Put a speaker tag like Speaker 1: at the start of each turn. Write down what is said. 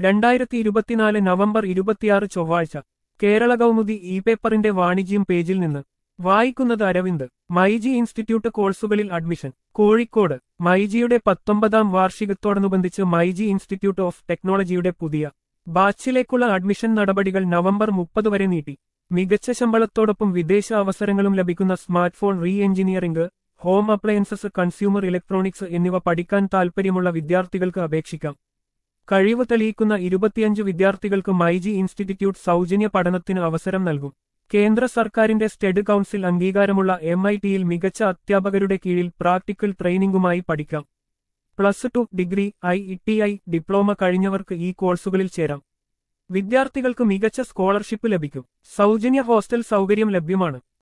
Speaker 1: രണ്ടായിരത്തി ഇരുപത്തിനാല് നവംബർ ഇരുപത്തിയാറ് ചൊവ്വാഴ്ച കേരള കൗമുദി ഇ പേപ്പറിന്റെ വാണിജ്യം പേജിൽ നിന്ന് വായിക്കുന്നത് അരവിന്ദ് മൈജി ഇൻസ്റ്റിറ്റ്യൂട്ട് കോഴ്സുകളിൽ അഡ്മിഷൻ കോഴിക്കോട് മൈജിയുടെ പത്തൊമ്പതാം വാർഷികത്തോടനുബന്ധിച്ച് മൈജി ഇൻസ്റ്റിറ്റ്യൂട്ട് ഓഫ് ടെക്നോളജിയുടെ പുതിയ ബാച്ചിലേക്കുള്ള അഡ്മിഷൻ നടപടികൾ നവംബർ മുപ്പത് വരെ നീട്ടി മികച്ച ശമ്പളത്തോടൊപ്പം വിദേശ അവസരങ്ങളും ലഭിക്കുന്ന smartphone re engineering home appliances consumer electronics എന്നിവ പഠിക്കാൻ താൽപ്പര്യമുള്ള വിദ്യാർത്ഥികൾക്ക് അപേക്ഷിക്കാം കഴിവ് തെളിയിക്കുന്ന ഇരുപത്തിയഞ്ച് വിദ്യാർത്ഥികൾക്ക് മൈജി ഇൻസ്റ്റിറ്റ്യൂട്ട് സൗജന്യ പഠനത്തിന് അവസരം നൽകും കേന്ദ്ര സർക്കാരിന്റെ സ്റ്റഡ് കൗൺസിൽ അംഗീകാരമുള്ള എം ഐ ടിയിൽ മികച്ച അധ്യാപകരുടെ കീഴിൽ പ്രാക്ടിക്കൽ ട്രെയിനിംഗുമായി പഠിക്കാം plus two degree I T I diploma കഴിഞ്ഞവർക്ക് ഈ കോഴ്സുകളിൽ ചേരാം വിദ്യാർത്ഥികൾക്ക് മികച്ച സ്കോളർഷിപ്പ് ലഭിക്കും സൗജന്യ ഹോസ്റ്റൽ സൗകര്യം ലഭ്യമാണ്